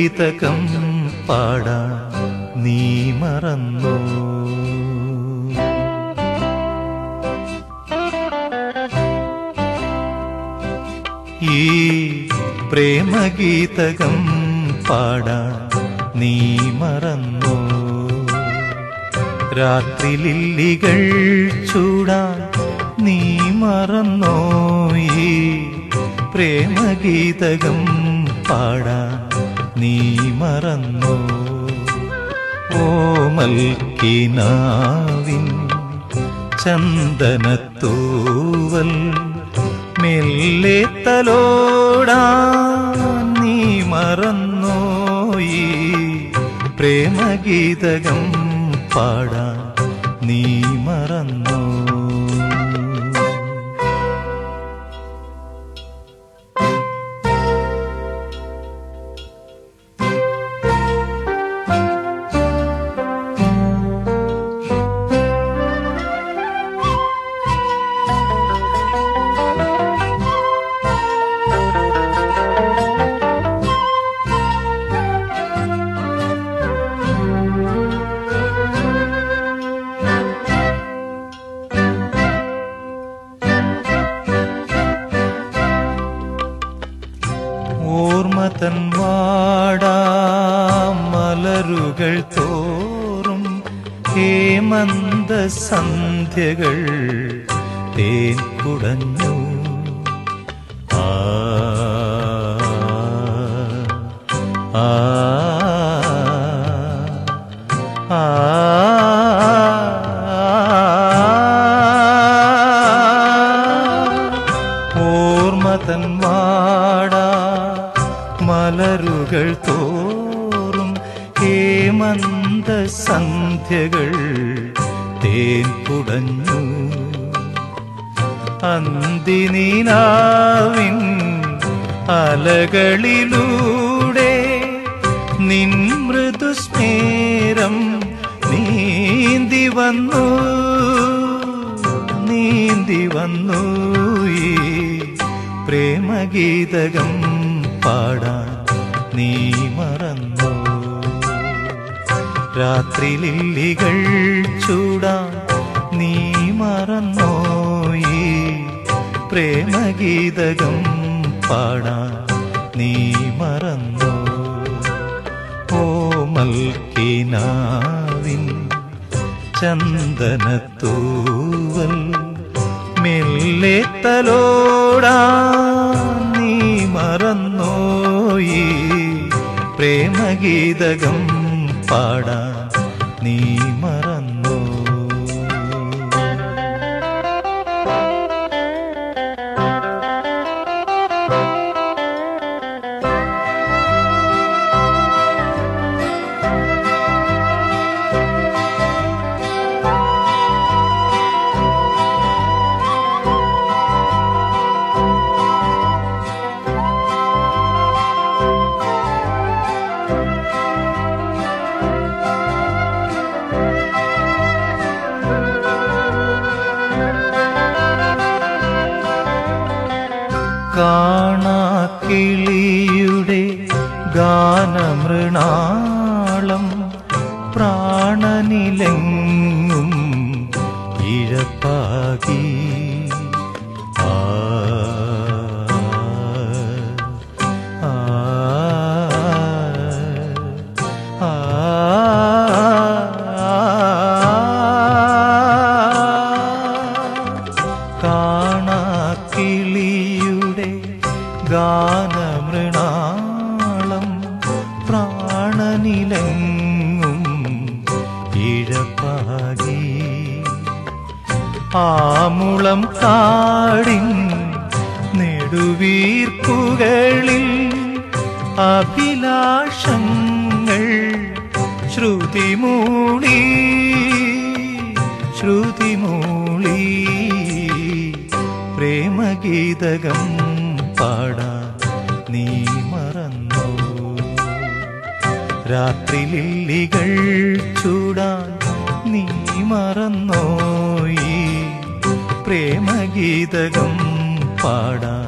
പ്രേമഗീതകം പാടാൻ നീ മറന്നു ഈ പ്രേമഗീതകം പാടാൻ നീ മറന്നു രാത്രി ലില്ലികൾ ചൂടാൻ നീ മറന്നോ ഈ പ്രേമഗീതകം പാടാൻ നീ മറന്നോ ഓമൽക്കിനാവിൻ ചന്ദനത്തൂവൽ മെല്ലെ തലോടാൻ നീ മറന്നോയി പ്രേമഗീതകം പാടാൻ നീ മറന്നോ ഓർമ്മതൻ വാടാ മലരുകൾ തോറും ഹേമന്ത സന്ധ്യകൾ തേൻ കുടഞ്ഞു ആ ആ ആ ഓർമ്മതൻ വാടാ മലരുകൾ തോറും ഹേമന്ത സന്ധ്യകൾ തേൻ കുടഞ്ഞു അന്തിനീലാവിൻ അലകളിലൂടെ നിൻ മൃദുസ്മേരം നീന്തി വന്നു നീന്തി വന്നു ഈ പ്രേമഗീതകം പാടാൻ നീ മറന്നു രാത്രി ലില്ലികൾ ചൂടാൻ നീ മറന്നോ ഈ പ്രേമഗീതകം പാടാൻ നീ മറന്നോ ഓമൽക്കിനാവിൻ ചന്ദനത്തൂവൽ മെല്ലെ തലോടാൻ നീ മറന്നോയി പ്രേമഗീതകം പാടാൻ നീ മറന്നോ കാണാക്കിളിയുടെ ഗാനമൃണാളം പ്രാണനിലെങ്ങും ഇഴപ്പാകി ആ ആ ആ കാണാക്കിളിയുടെ ഗാനമൃണാളം പ്രാണനിലെങ്ങും ഇഴപ്പാകി ആമുളം കാടിൻ നെടുവീർപ്പുകളിൽ അഭിലാഷങ്ങൾ ശ്രുതിമൂളി ശ്രുതിമൂളി പ്രേമഗീതകം പാടാൻ നീ മറന്നു രാത്രി ലില്ലികൾ ചൂടാൻ നീ മറന്നോയി പ്രേമഗീതകം പാടാൻ